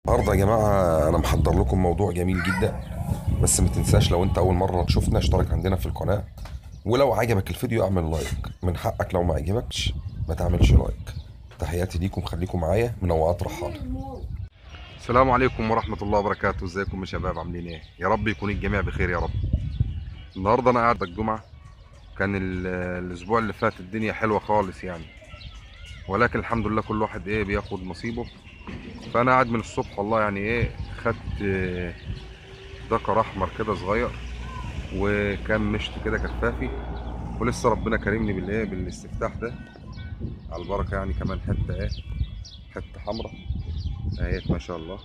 النهارده يا جماعه انا محضر لكم موضوع جميل جدا بس ما تنساش لو انت اول مره تشوفنا اشترك عندنا في القناه ولو عجبك الفيديو اعمل لايك من حقك لو ما عجبكش ما تعملش لايك تحياتي ليكم خليكم معايا منوعات رحاله السلام عليكم ورحمه الله وبركاته ازيكم يا شباب عاملين ايه يا رب يكون الجميع بخير يا رب النهارده انا قاعد الجمعه كان ال- الاسبوع اللي فات الدنيا حلوه خالص يعني ولكن الحمد لله كل واحد ايه بياخد نصيبه فانا قاعد من الصبح والله يعني ايه خدت آه، ذكر احمر كده صغير وكام مشط كده كفافي ولسه ربنا كرمني بالايه بالاستفتاح ده على البركه يعني كمان حته ايه حته حمراء اهيت ما شاء الله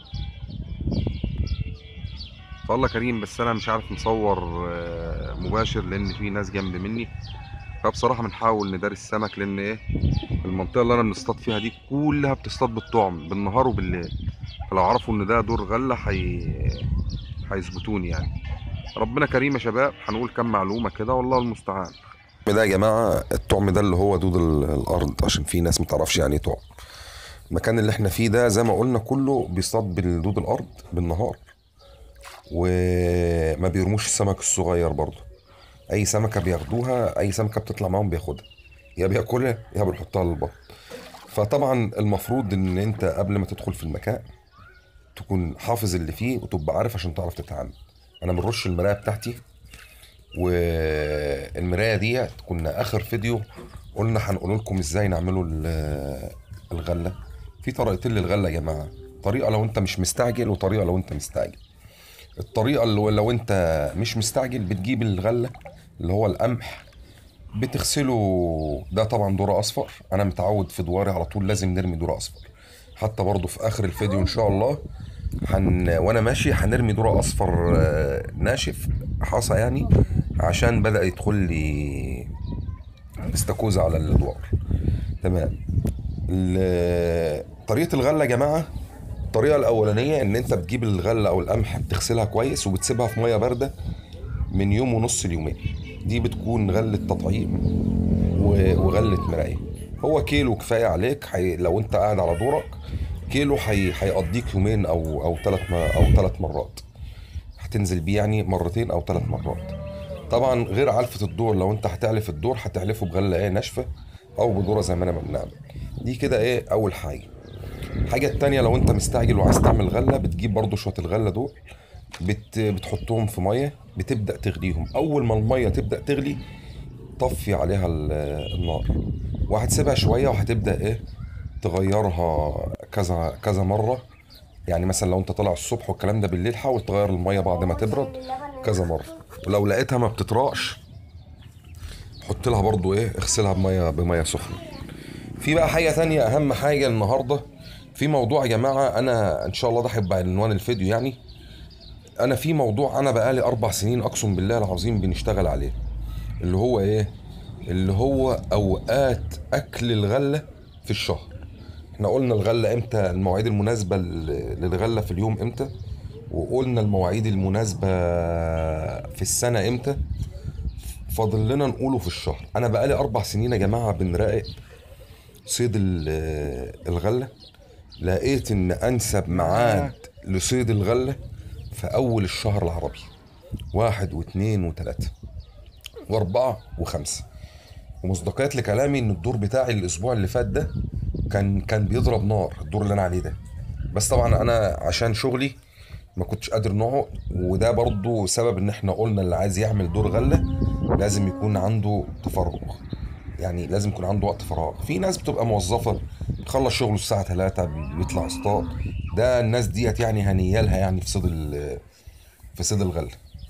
فالله كريم بس انا مش عارف نصور آه، مباشر لان في ناس جنب مني فبصراحه بنحاول نداري السمك لان ايه المنطقه اللي انا بنصطاد فيها دي كلها بتصطاد بالطعم بالنهار وبالليل فلو عرفوا ان ده دور غله حي... هيظبطوني يعني ربنا كريم يا شباب هنقول كم معلومه كده والله المستعان ده يا جماعه الطعم ده اللي هو دود ال- الارض عشان في ناس ما تعرفش يعني ايه طعم المكان اللي احنا فيه ده زي ما قلنا كله بيصطاد بالدود الارض بالنهار وما بيرموش السمك الصغير برضه اي سمكه بياخدوها اي سمكه بتطلع معاهم بياخدها يا بياكلها يا بنحطها للبطن فطبعا المفروض ان انت قبل ما تدخل في المكان تكون حافظ اللي فيه وتبقى عارف عشان تعرف تتعامل انا بنرش المرايه بتاعتي والمرايه دي كنا اخر فيديو قلنا هنقول لكم ازاي نعملوا ال- الغله في طريقتين للغله يا جماعه طريقه لو انت مش مستعجل وطريقه لو انت مستعجل الطريقه اللي لو انت مش مستعجل بتجيب الغله اللي هو القمح بتغسله ده طبعا ذره اصفر انا متعود في دواري على طول لازم نرمي ذره اصفر حتى برضو في اخر الفيديو ان شاء الله هن... وانا ماشي هنرمي ذره اصفر آه، ناشف حصى يعني عشان بدا يدخل لي استاكوزا على الدوار تمام ال- طريقه الغله يا جماعه الطريقه الاولانيه ان انت بتجيب الغله او القمح بتغسلها كويس وبتسيبها في ميه بارده من يوم ونص ليومين دي بتكون غله تطعيم و- وغله مرايه هو كيلو كفايه عليك حي... لو انت قاعد على دورك كيلو حي... هيقضيك يومين او او ثلاث م... او ثلاث مرات هتنزل بيه يعني مرتين او ثلاث مرات طبعا غير علفه الدور لو انت هتعلف الدور هتعلفه بغله ايه ناشفه او بذره زي ما انا بنعمل دي كده ايه اول حاجه الحاجه التانية لو انت مستعجل وعايز تعمل غله بتجيب برضو شويه الغله دول بت... بتحطهم في ميه بتبدا تغليهم اول ما الميه تبدا تغلي طفي عليها ال- النار وهتسيبها شويه وهتبدا ايه تغيرها كذا كذا مره يعني مثلا لو انت طالع الصبح والكلام ده بالليل حاول تغير الميه بعد ما تبرد كذا مره ولو لقيتها ما بتطرقش حط لها برضو ايه اغسلها بميه بميه سخنه في بقى حاجه تانية اهم حاجه النهارده في موضوع يا جماعه انا ان شاء الله ده هيبقى عنوان الفيديو يعني انا في موضوع انا بقالي اربع سنين اقسم بالله العظيم بنشتغل عليه اللي هو ايه اللي هو اوقات اكل الغله في الشهر احنا قلنا الغله امتى المواعيد المناسبه لل- للغله في اليوم امتى وقلنا المواعيد المناسبه في السنه امتى فاضل لنا نقوله في الشهر انا بقالي اربع سنين يا جماعه بنراقب صيد ال- الغله لقيت ان انسب ميعاد لصيد الغله في اول الشهر العربي واحد واثنين وثلاثة واربعة وخمسة ومصداقية لكلامي ان الدور بتاعي الاسبوع اللي فات ده كان كان بيضرب نار الدور اللي انا عليه ده بس طبعا انا عشان شغلي ما كنتش قادر نقعد وده برضو سبب ان احنا قلنا اللي عايز يعمل دور غلة لازم يكون عنده تفرغ يعني لازم يكون عنده وقت فراغ في ناس بتبقى موظفة بتخلص شغله الساعة 3 بيطلع اصطاد ده الناس ديت يعني هنيالها يعني في صيد ال- في صيد الغلة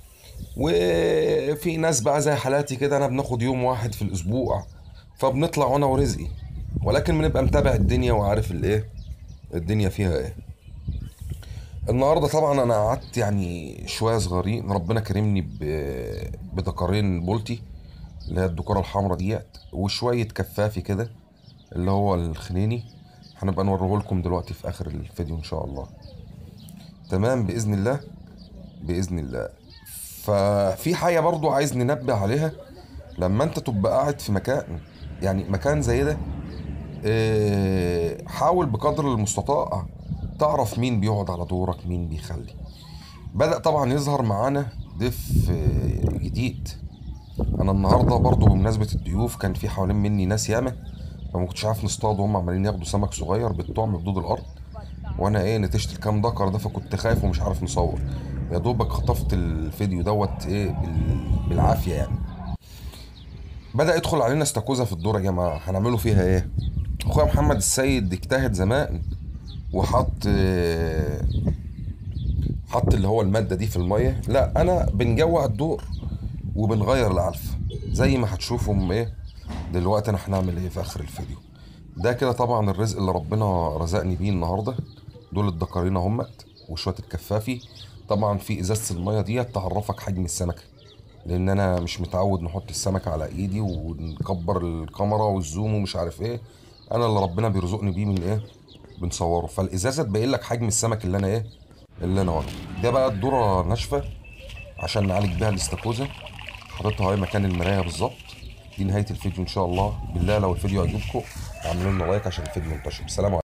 وفي ناس بقى زي حالاتي كده انا بناخد يوم واحد في الاسبوع فبنطلع انا ورزقي ولكن بنبقى متابع الدنيا وعارف الايه الدنيا فيها ايه النهارده طبعا انا قعدت يعني شويه صغيرين ربنا كرمني ب- بدكارين بولتي اللي هي الدكاره الحمراء ديت وشويه كفافي كده اللي هو الخنيني هنبقى نوريه لكم دلوقتي في اخر الفيديو ان شاء الله تمام باذن الله باذن الله ففي حاجه برضو عايز ننبه عليها لما انت تبقى قاعد في مكان يعني مكان زي ده آه، حاول بقدر المستطاع تعرف مين بيقعد على دورك مين بيخلي بدأ طبعا يظهر معانا ضيف آه، جديد انا النهارده برضو بمناسبة الضيوف كان في حوالين مني ناس ياما فما كنتش عارف نصطاد وهم عمالين ياخدوا سمك صغير بالطعم بدود الارض وانا ايه نتشت الكام دكر ده فكنت خايف ومش عارف نصور يا دوبك خطفت الفيديو دوت ايه بال- بالعافيه يعني بدأ يدخل علينا استاكوزا في الدور يا جماعه هنعمله فيها ايه اخويا محمد السيد اجتهد زمان وحط آه، حط اللي هو الماده دي في الميه لا انا بنجوع الدور وبنغير العلف زي ما هتشوفوا م- ايه دلوقتي انا هنعمل ايه في اخر الفيديو ده كده طبعا الرزق اللي ربنا رزقني بيه النهارده دول الدكارين اهمت وشويه الكفافي طبعا في ازازه الميه ديت تعرفك حجم السمكه لان انا مش متعود نحط السمكه على ايدي ونكبر الكاميرا والزوم ومش عارف ايه انا اللي ربنا بيرزقني بيه من ايه بنصوره فالازازه تبين لك حجم السمك اللي انا ايه اللي انا واخده ده بقى الذره ناشفه عشان نعالج بيها الاستاكوزا حاططها اهي مكان المرايه بالظبط دي نهايه الفيديو ان شاء الله بالله لو الفيديو عجبكم اعملوا لنا لايك عشان الفيديو ينتشر سلام عليكم